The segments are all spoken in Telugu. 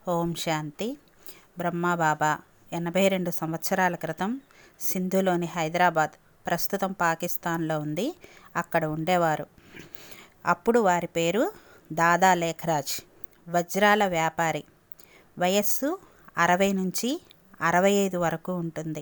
ఓం శాంతి బ్రహ్మబాబా ఎనభై రెండు సంవత్సరాల క్రితం సింధులోని హైదరాబాద్ ప్రస్తుతం పాకిస్తాన్లో ఉంది అక్కడ ఉండేవారు అప్పుడు వారి పేరు దాదా లేఖరాజ్ వజ్రాల వ్యాపారి వయస్సు అరవై నుంచి అరవై ఐదు వరకు ఉంటుంది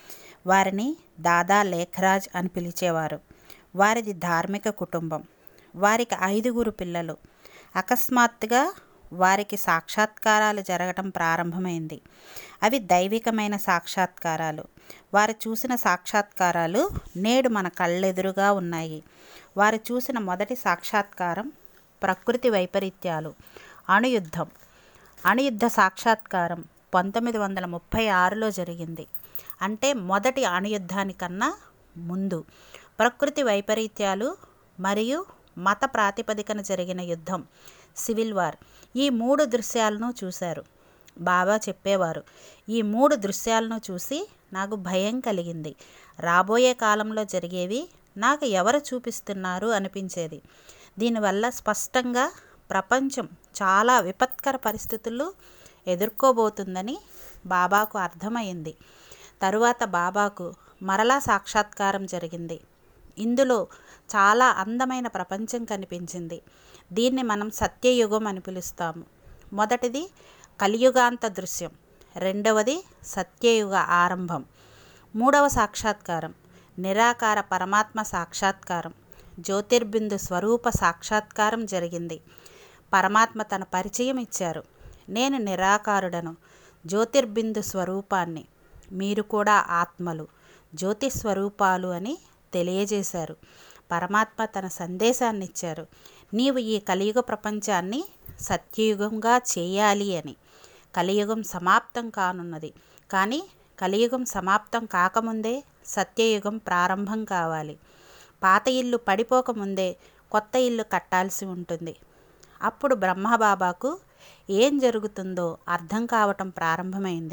వారిని దాదా లేఖరాజ్ అని పిలిచేవారు వారిది ధార్మిక కుటుంబం వారికి ఐదుగురు పిల్లలు అకస్మాత్తుగా వారికి సాక్షాత్కారాలు జరగటం ప్రారంభమైంది అవి దైవికమైన సాక్షాత్కారాలు వారు చూసిన సాక్షాత్కారాలు నేడు మన కళ్ళెదురుగా ఉన్నాయి వారు చూసిన మొదటి సాక్షాత్కారం ప్రకృతి వైపరీత్యాలు అణుయుద్ధం అణుయుద్ధ సాక్షాత్కారం పంతొమ్మిది వందల ముప్పై ఆరులో జరిగింది అంటే మొదటి అణుయుద్ధానికన్నా ముందు ప్రకృతి వైపరీత్యాలు మరియు మత ప్రాతిపదికన జరిగిన యుద్ధం సివిల్ వార్ ఈ మూడు దృశ్యాలను చూశారు బాబా చెప్పేవారు ఈ మూడు దృశ్యాలను చూసి నాకు భయం కలిగింది రాబోయే కాలంలో జరిగేవి నాకు ఎవరు చూపిస్తున్నారు అనిపించేది దీనివల్ల స్పష్టంగా ప్రపంచం చాలా విపత్కర పరిస్థితులు ఎదుర్కోబోతుందని బాబాకు అర్థమైంది తరువాత బాబాకు మరలా సాక్షాత్కారం జరిగింది ఇందులో చాలా అందమైన ప్రపంచం కనిపించింది దీన్ని మనం సత్యయుగం అని పిలుస్తాము మొదటిది కలియుగాంత దృశ్యం రెండవది సత్యయుగ ఆరంభం మూడవ సాక్షాత్కారం నిరాకార పరమాత్మ సాక్షాత్కారం జ్యోతిర్బిందు స్వరూప సాక్షాత్కారం జరిగింది పరమాత్మ తన పరిచయం ఇచ్చారు నేను నిరాకారుడను జ్యోతిర్బిందు స్వరూపాన్ని మీరు కూడా ఆత్మలు జ్యోతి స్వరూపాలు అని తెలియజేశారు పరమాత్మ తన సందేశాన్ని ఇచ్చారు నీవు ఈ కలియుగ ప్రపంచాన్ని సత్యయుగంగా చేయాలి అని కలియుగం సమాప్తం కానున్నది కానీ కలియుగం సమాప్తం కాకముందే సత్యయుగం ప్రారంభం కావాలి పాత ఇల్లు పడిపోకముందే కొత్త ఇల్లు కట్టాల్సి ఉంటుంది అప్పుడు బ్రహ్మబాబాకు ఏం జరుగుతుందో అర్థం కావటం ప్రారంభమైంది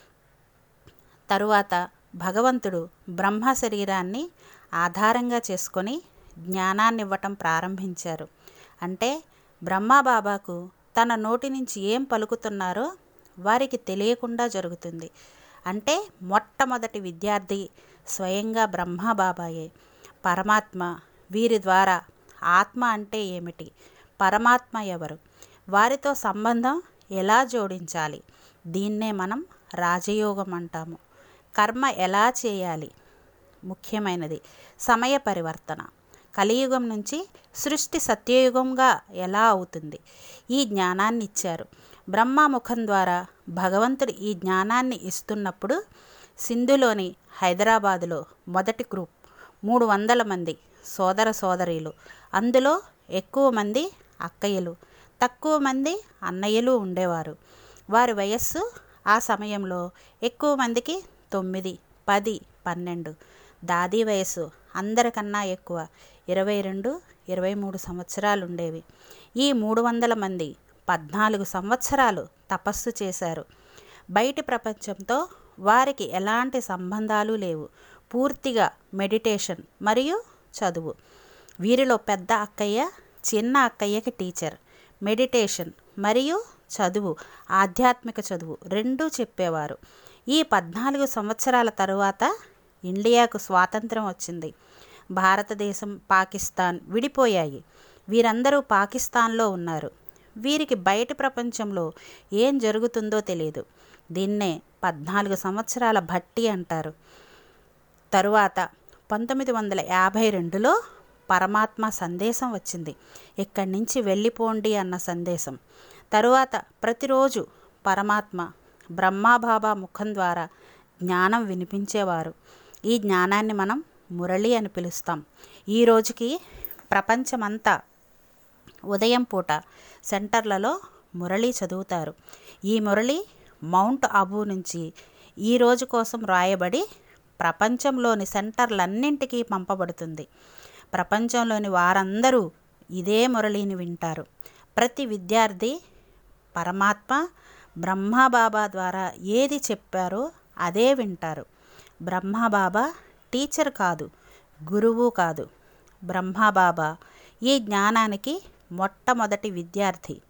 తరువాత భగవంతుడు బ్రహ్మ శరీరాన్ని ఆధారంగా చేసుకొని జ్ఞానాన్ని ఇవ్వటం ప్రారంభించారు అంటే బ్రహ్మబాబాకు తన నోటి నుంచి ఏం పలుకుతున్నారో వారికి తెలియకుండా జరుగుతుంది అంటే మొట్టమొదటి విద్యార్థి స్వయంగా బ్రహ్మబాబాయే పరమాత్మ వీరి ద్వారా ఆత్మ అంటే ఏమిటి పరమాత్మ ఎవరు వారితో సంబంధం ఎలా జోడించాలి దీన్నే మనం రాజయోగం అంటాము కర్మ ఎలా చేయాలి ముఖ్యమైనది సమయ పరివర్తన కలియుగం నుంచి సృష్టి సత్యయుగంగా ఎలా అవుతుంది ఈ జ్ఞానాన్ని ఇచ్చారు బ్రహ్మ ముఖం ద్వారా భగవంతుడు ఈ జ్ఞానాన్ని ఇస్తున్నప్పుడు సింధులోని హైదరాబాదులో మొదటి గ్రూప్ మూడు వందల మంది సోదర సోదరీలు అందులో ఎక్కువ మంది అక్కయ్యలు తక్కువ మంది అన్నయ్యలు ఉండేవారు వారి వయస్సు ఆ సమయంలో ఎక్కువ మందికి తొమ్మిది పది పన్నెండు దాదీ వయస్సు అందరికన్నా ఎక్కువ ఇరవై రెండు ఇరవై మూడు సంవత్సరాలు ఉండేవి ఈ మూడు వందల మంది పద్నాలుగు సంవత్సరాలు తపస్సు చేశారు బయటి ప్రపంచంతో వారికి ఎలాంటి సంబంధాలు లేవు పూర్తిగా మెడిటేషన్ మరియు చదువు వీరిలో పెద్ద అక్కయ్య చిన్న అక్కయ్యకి టీచర్ మెడిటేషన్ మరియు చదువు ఆధ్యాత్మిక చదువు రెండూ చెప్పేవారు ఈ పద్నాలుగు సంవత్సరాల తరువాత ఇండియాకు స్వాతంత్రం వచ్చింది భారతదేశం పాకిస్తాన్ విడిపోయాయి వీరందరూ పాకిస్తాన్లో ఉన్నారు వీరికి బయటి ప్రపంచంలో ఏం జరుగుతుందో తెలియదు దీన్నే పద్నాలుగు సంవత్సరాల భట్టి అంటారు తరువాత పంతొమ్మిది వందల యాభై రెండులో పరమాత్మ సందేశం వచ్చింది ఇక్కడి నుంచి వెళ్ళిపోండి అన్న సందేశం తరువాత ప్రతిరోజు పరమాత్మ బ్రహ్మాబాబా ముఖం ద్వారా జ్ఞానం వినిపించేవారు ఈ జ్ఞానాన్ని మనం మురళి అని పిలుస్తాం ఈ రోజుకి ప్రపంచమంతా ఉదయం పూట సెంటర్లలో మురళి చదువుతారు ఈ మురళి మౌంట్ అబూ నుంచి ఈ రోజు కోసం రాయబడి ప్రపంచంలోని సెంటర్లన్నింటికీ పంపబడుతుంది ప్రపంచంలోని వారందరూ ఇదే మురళిని వింటారు ప్రతి విద్యార్థి పరమాత్మ బ్రహ్మబాబా ద్వారా ఏది చెప్పారో అదే వింటారు బ్రహ్మబాబా టీచర్ కాదు గురువు కాదు బ్రహ్మబాబా ఈ జ్ఞానానికి మొట్టమొదటి విద్యార్థి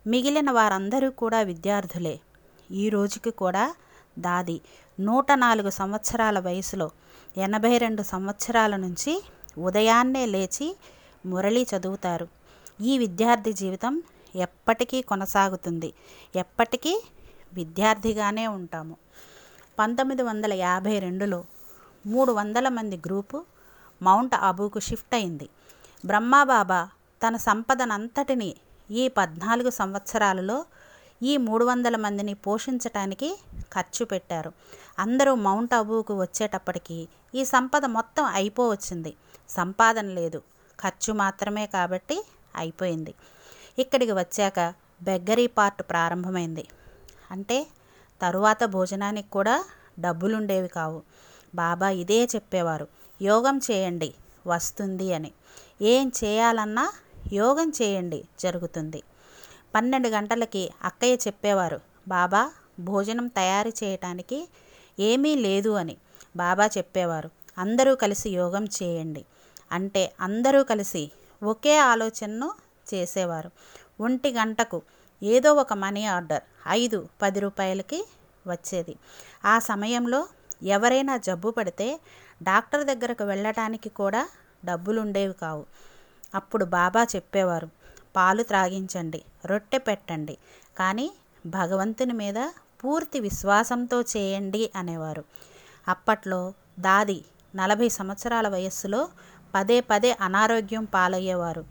మిగిలిన వారందరూ కూడా విద్యార్థులే ఈ రోజుకి కూడా దాది నూట నాలుగు సంవత్సరాల వయసులో ఎనభై రెండు సంవత్సరాల నుంచి ఉదయాన్నే లేచి మురళి చదువుతారు ఈ విద్యార్థి జీవితం ఎప్పటికీ కొనసాగుతుంది ఎప్పటికీ విద్యార్థిగానే ఉంటాము పంతొమ్మిది వందల యాభై రెండులో మూడు వందల మంది గ్రూపు మౌంట్ అబూకు షిఫ్ట్ అయింది బ్రహ్మాబాబా తన సంపదనంతటిని ఈ పద్నాలుగు సంవత్సరాలలో ఈ మూడు వందల మందిని పోషించటానికి ఖర్చు పెట్టారు అందరూ మౌంట్ అబూకు వచ్చేటప్పటికి ఈ సంపద మొత్తం అయిపోవచ్చింది సంపాదన లేదు ఖర్చు మాత్రమే కాబట్టి అయిపోయింది ఇక్కడికి వచ్చాక బెగ్గరీ పార్ట్ ప్రారంభమైంది అంటే తరువాత భోజనానికి కూడా డబ్బులుండేవి కావు బాబా ఇదే చెప్పేవారు యోగం చేయండి వస్తుంది అని ఏం చేయాలన్నా యోగం చేయండి జరుగుతుంది పన్నెండు గంటలకి అక్కయ్య చెప్పేవారు బాబా భోజనం తయారు చేయటానికి ఏమీ లేదు అని బాబా చెప్పేవారు అందరూ కలిసి యోగం చేయండి అంటే అందరూ కలిసి ఒకే ఆలోచనను చేసేవారు ఒంటి గంటకు ఏదో ఒక మనీ ఆర్డర్ ఐదు పది రూపాయలకి వచ్చేది ఆ సమయంలో ఎవరైనా జబ్బు పడితే డాక్టర్ దగ్గరకు వెళ్ళటానికి కూడా డబ్బులు ఉండేవి కావు అప్పుడు బాబా చెప్పేవారు పాలు త్రాగించండి రొట్టె పెట్టండి కానీ భగవంతుని మీద పూర్తి విశ్వాసంతో చేయండి అనేవారు అప్పట్లో దాది నలభై సంవత్సరాల వయస్సులో పదే పదే అనారోగ్యం పాలయ్యేవారు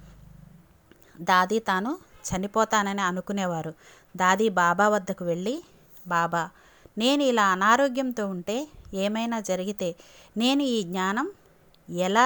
దాది తాను చనిపోతానని అనుకునేవారు దాది బాబా వద్దకు వెళ్ళి బాబా నేను ఇలా అనారోగ్యంతో ఉంటే ఏమైనా జరిగితే నేను ఈ జ్ఞానం ఎలా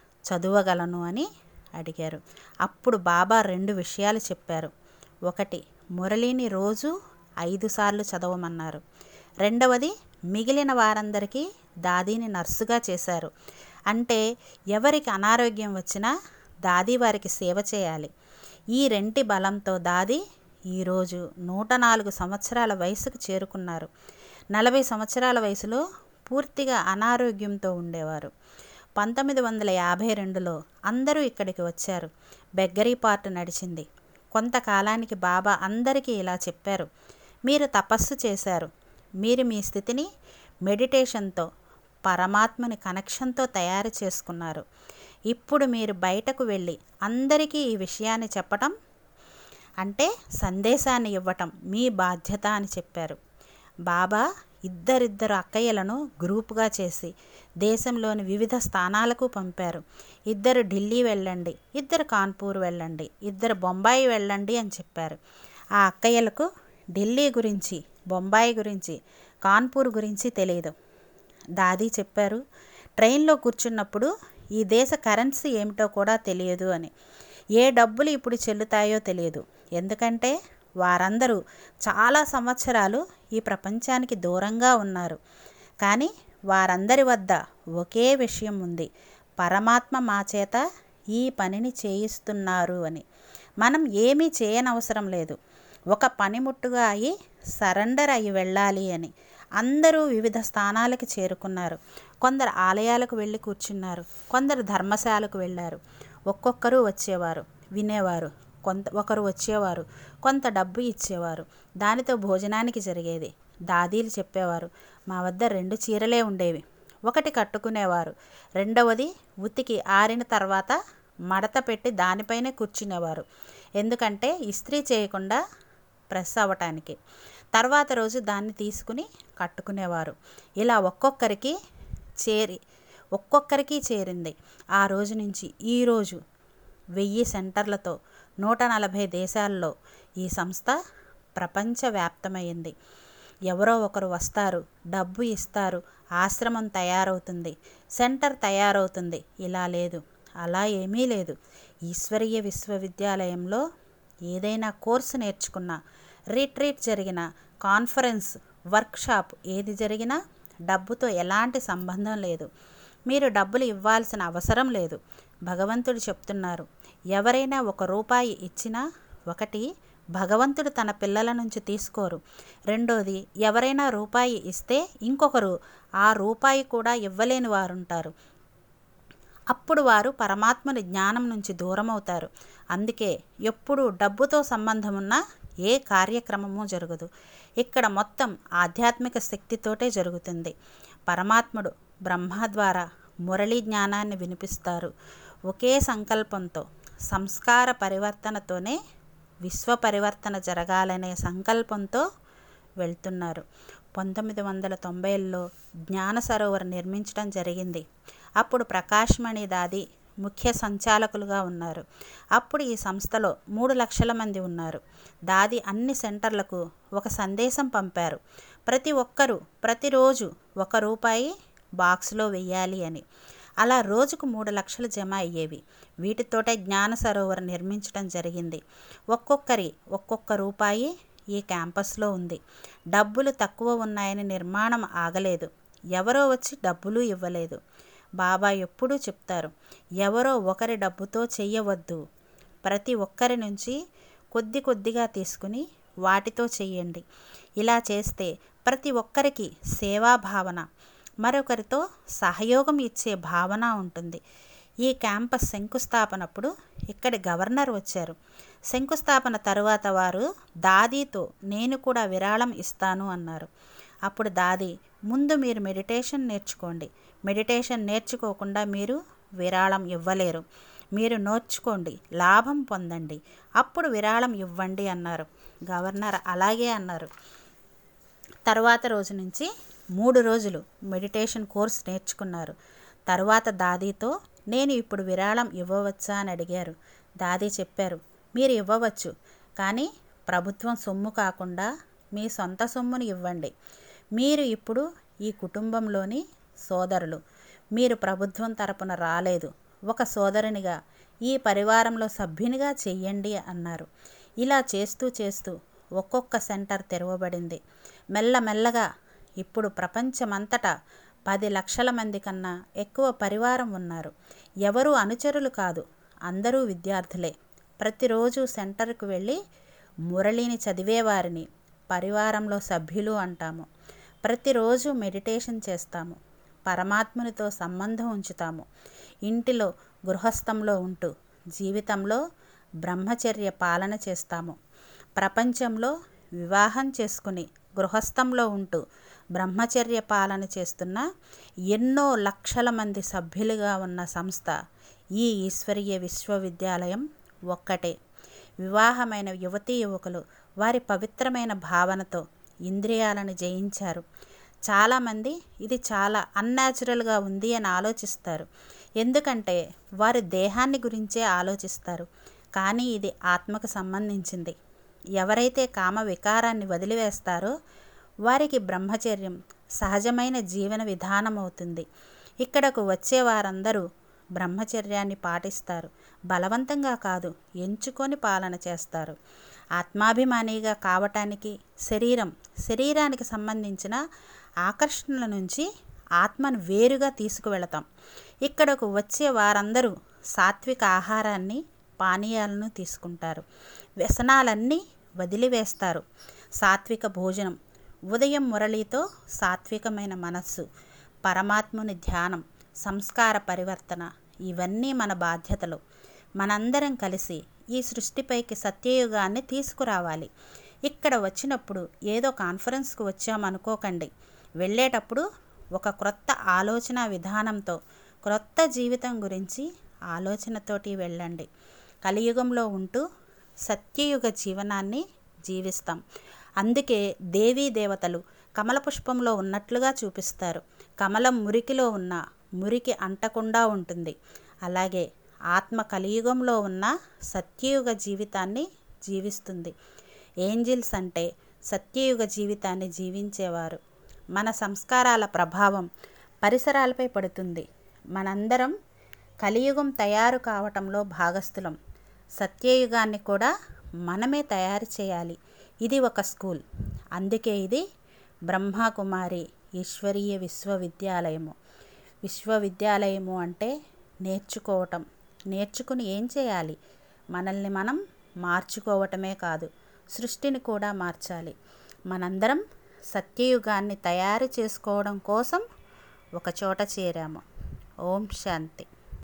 చదవగలను అని అడిగారు అప్పుడు బాబా రెండు విషయాలు చెప్పారు ఒకటి మురళిని రోజు ఐదు సార్లు చదవమన్నారు రెండవది మిగిలిన వారందరికీ దాదీని నర్సుగా చేశారు అంటే ఎవరికి అనారోగ్యం వచ్చినా దాది వారికి సేవ చేయాలి ఈ రెంటి బలంతో దాది ఈరోజు నూట నాలుగు సంవత్సరాల వయసుకు చేరుకున్నారు నలభై సంవత్సరాల వయసులో పూర్తిగా అనారోగ్యంతో ఉండేవారు పంతొమ్మిది వందల యాభై రెండులో అందరూ ఇక్కడికి వచ్చారు బెగ్గరీ పార్ట్ నడిచింది కొంతకాలానికి బాబా అందరికీ ఇలా చెప్పారు మీరు తపస్సు చేశారు మీరు మీ స్థితిని మెడిటేషన్తో పరమాత్మని కనెక్షన్తో తయారు చేసుకున్నారు ఇప్పుడు మీరు బయటకు వెళ్ళి అందరికీ ఈ విషయాన్ని చెప్పటం అంటే సందేశాన్ని ఇవ్వటం మీ బాధ్యత అని చెప్పారు బాబా ఇద్దరిద్దరు అక్కయ్యలను గ్రూపుగా చేసి దేశంలోని వివిధ స్థానాలకు పంపారు ఇద్దరు ఢిల్లీ వెళ్ళండి ఇద్దరు కాన్పూర్ వెళ్ళండి ఇద్దరు బొంబాయి వెళ్ళండి అని చెప్పారు ఆ అక్కయ్యలకు ఢిల్లీ గురించి బొంబాయి గురించి కాన్పూర్ గురించి తెలియదు దాది చెప్పారు ట్రైన్లో కూర్చున్నప్పుడు ఈ దేశ కరెన్సీ ఏమిటో కూడా తెలియదు అని ఏ డబ్బులు ఇప్పుడు చెల్లుతాయో తెలియదు ఎందుకంటే వారందరూ చాలా సంవత్సరాలు ఈ ప్రపంచానికి దూరంగా ఉన్నారు కానీ వారందరి వద్ద ఒకే విషయం ఉంది పరమాత్మ మా చేత ఈ పనిని చేయిస్తున్నారు అని మనం ఏమీ చేయనవసరం లేదు ఒక పనిముట్టుగా అయి సరెండర్ అయి వెళ్ళాలి అని అందరూ వివిధ స్థానాలకు చేరుకున్నారు కొందరు ఆలయాలకు వెళ్ళి కూర్చున్నారు కొందరు ధర్మశాలకు వెళ్ళారు ఒక్కొక్కరు వచ్చేవారు వినేవారు కొంత ఒకరు వచ్చేవారు కొంత డబ్బు ఇచ్చేవారు దానితో భోజనానికి జరిగేది దాదీలు చెప్పేవారు మా వద్ద రెండు చీరలే ఉండేవి ఒకటి కట్టుకునేవారు రెండవది ఉతికి ఆరిన తర్వాత మడత పెట్టి దానిపైనే కూర్చునేవారు ఎందుకంటే ఇస్త్రీ చేయకుండా ప్రెస్ అవ్వటానికి తర్వాత రోజు దాన్ని తీసుకుని కట్టుకునేవారు ఇలా ఒక్కొక్కరికి చేరి ఒక్కొక్కరికి చేరింది ఆ రోజు నుంచి ఈరోజు వెయ్యి సెంటర్లతో నూట నలభై దేశాల్లో ఈ సంస్థ ప్రపంచవ్యాప్తమైంది ఎవరో ఒకరు వస్తారు డబ్బు ఇస్తారు ఆశ్రమం తయారవుతుంది సెంటర్ తయారవుతుంది ఇలా లేదు అలా ఏమీ లేదు ఈశ్వరీయ విశ్వవిద్యాలయంలో ఏదైనా కోర్సు నేర్చుకున్నా రిట్రీట్ జరిగిన కాన్ఫరెన్స్ వర్క్షాప్ ఏది జరిగినా డబ్బుతో ఎలాంటి సంబంధం లేదు మీరు డబ్బులు ఇవ్వాల్సిన అవసరం లేదు భగవంతుడు చెప్తున్నారు ఎవరైనా ఒక రూపాయి ఇచ్చినా ఒకటి భగవంతుడు తన పిల్లల నుంచి తీసుకోరు రెండోది ఎవరైనా రూపాయి ఇస్తే ఇంకొకరు ఆ రూపాయి కూడా ఇవ్వలేని వారుంటారు అప్పుడు వారు పరమాత్మని జ్ఞానం నుంచి దూరం అవుతారు అందుకే ఎప్పుడు డబ్బుతో సంబంధం ఉన్నా ఏ కార్యక్రమము జరగదు ఇక్కడ మొత్తం ఆధ్యాత్మిక శక్తితోటే జరుగుతుంది పరమాత్ముడు బ్రహ్మ ద్వారా మురళీ జ్ఞానాన్ని వినిపిస్తారు ఒకే సంకల్పంతో సంస్కార పరివర్తనతోనే విశ్వ పరివర్తన జరగాలనే సంకల్పంతో వెళ్తున్నారు పంతొమ్మిది వందల తొంభైలో జ్ఞాన సరోవర్ నిర్మించడం జరిగింది అప్పుడు ప్రకాశ్మణి దాది ముఖ్య సంచాలకులుగా ఉన్నారు అప్పుడు ఈ సంస్థలో మూడు లక్షల మంది ఉన్నారు దాది అన్ని సెంటర్లకు ఒక సందేశం పంపారు ప్రతి ఒక్కరూ ప్రతిరోజు ఒక రూపాయి బాక్స్లో వెయ్యాలి అని అలా రోజుకు మూడు లక్షలు జమ అయ్యేవి వీటితోటే జ్ఞాన సరోవర్ నిర్మించడం జరిగింది ఒక్కొక్కరి ఒక్కొక్క రూపాయి ఈ క్యాంపస్లో ఉంది డబ్బులు తక్కువ ఉన్నాయని నిర్మాణం ఆగలేదు ఎవరో వచ్చి డబ్బులు ఇవ్వలేదు బాబా ఎప్పుడూ చెప్తారు ఎవరో ఒకరి డబ్బుతో చెయ్యవద్దు ప్రతి ఒక్కరి నుంచి కొద్ది కొద్దిగా తీసుకుని వాటితో చెయ్యండి ఇలా చేస్తే ప్రతి ఒక్కరికి సేవా భావన మరొకరితో సహయోగం ఇచ్చే భావన ఉంటుంది ఈ క్యాంపస్ శంకుస్థాపనప్పుడు ఇక్కడి గవర్నర్ వచ్చారు శంకుస్థాపన తరువాత వారు దాదీతో నేను కూడా విరాళం ఇస్తాను అన్నారు అప్పుడు దాది ముందు మీరు మెడిటేషన్ నేర్చుకోండి మెడిటేషన్ నేర్చుకోకుండా మీరు విరాళం ఇవ్వలేరు మీరు నేర్చుకోండి లాభం పొందండి అప్పుడు విరాళం ఇవ్వండి అన్నారు గవర్నర్ అలాగే అన్నారు తర్వాత రోజు నుంచి మూడు రోజులు మెడిటేషన్ కోర్స్ నేర్చుకున్నారు తర్వాత దాదీతో నేను ఇప్పుడు విరాళం ఇవ్వవచ్చా అని అడిగారు దాదీ చెప్పారు మీరు ఇవ్వవచ్చు కానీ ప్రభుత్వం సొమ్ము కాకుండా మీ సొంత సొమ్ముని ఇవ్వండి మీరు ఇప్పుడు ఈ కుటుంబంలోని సోదరులు మీరు ప్రభుత్వం తరపున రాలేదు ఒక సోదరునిగా ఈ పరివారంలో సభ్యునిగా చెయ్యండి అన్నారు ఇలా చేస్తూ చేస్తూ ఒక్కొక్క సెంటర్ తెరవబడింది మెల్లమెల్లగా ఇప్పుడు ప్రపంచమంతటా పది లక్షల మంది కన్నా ఎక్కువ పరివారం ఉన్నారు ఎవరు అనుచరులు కాదు అందరూ విద్యార్థులే ప్రతిరోజు సెంటర్కు వెళ్ళి మురళిని చదివేవారిని పరివారంలో సభ్యులు అంటాము ప్రతిరోజు మెడిటేషన్ చేస్తాము పరమాత్మునితో సంబంధం ఉంచుతాము ఇంటిలో గృహస్థంలో ఉంటూ జీవితంలో బ్రహ్మచర్య పాలన చేస్తాము ప్రపంచంలో వివాహం చేసుకుని గృహస్థంలో ఉంటూ బ్రహ్మచర్య పాలన చేస్తున్న ఎన్నో లక్షల మంది సభ్యులుగా ఉన్న సంస్థ ఈ ఈశ్వరీయ విశ్వవిద్యాలయం ఒక్కటే వివాహమైన యువతీ యువకులు వారి పవిత్రమైన భావనతో ఇంద్రియాలను జయించారు చాలామంది ఇది చాలా అన్యాచురల్గా ఉంది అని ఆలోచిస్తారు ఎందుకంటే వారి దేహాన్ని గురించే ఆలోచిస్తారు కానీ ఇది ఆత్మకు సంబంధించింది ఎవరైతే కామ వికారాన్ని వదిలివేస్తారో వారికి బ్రహ్మచర్యం సహజమైన జీవన విధానం అవుతుంది ఇక్కడకు వచ్చే వారందరూ బ్రహ్మచర్యాన్ని పాటిస్తారు బలవంతంగా కాదు ఎంచుకొని పాలన చేస్తారు ఆత్మాభిమానిగా కావటానికి శరీరం శరీరానికి సంబంధించిన ఆకర్షణల నుంచి ఆత్మను వేరుగా తీసుకువెళతాం ఇక్కడకు వచ్చే వారందరూ సాత్విక ఆహారాన్ని పానీయాలను తీసుకుంటారు వ్యసనాలన్నీ వదిలివేస్తారు సాత్విక భోజనం ఉదయం మురళితో సాత్వికమైన మనస్సు పరమాత్ముని ధ్యానం సంస్కార పరివర్తన ఇవన్నీ మన బాధ్యతలు మనందరం కలిసి ఈ సృష్టిపైకి సత్యయుగాన్ని తీసుకురావాలి ఇక్కడ వచ్చినప్పుడు ఏదో కాన్ఫరెన్స్కు వచ్చామనుకోకండి వెళ్ళేటప్పుడు ఒక క్రొత్త ఆలోచన విధానంతో క్రొత్త జీవితం గురించి ఆలోచనతోటి వెళ్ళండి కలియుగంలో ఉంటూ సత్యయుగ జీవనాన్ని జీవిస్తాం అందుకే దేవీ దేవతలు కమల పుష్పంలో ఉన్నట్లుగా చూపిస్తారు కమలం మురికిలో ఉన్న మురికి అంటకుండా ఉంటుంది అలాగే ఆత్మ కలియుగంలో ఉన్న సత్యయుగ జీవితాన్ని జీవిస్తుంది ఏంజిల్స్ అంటే సత్యయుగ జీవితాన్ని జీవించేవారు మన సంస్కారాల ప్రభావం పరిసరాలపై పడుతుంది మనందరం కలియుగం తయారు కావటంలో భాగస్థులం సత్యయుగాన్ని కూడా మనమే తయారు చేయాలి ఇది ఒక స్కూల్ అందుకే ఇది బ్రహ్మకుమారి ఈశ్వరీయ విశ్వవిద్యాలయము విశ్వవిద్యాలయము అంటే నేర్చుకోవటం నేర్చుకుని ఏం చేయాలి మనల్ని మనం మార్చుకోవటమే కాదు సృష్టిని కూడా మార్చాలి మనందరం సత్యయుగాన్ని తయారు చేసుకోవడం కోసం ఒక చోట చేరాము ఓం శాంతి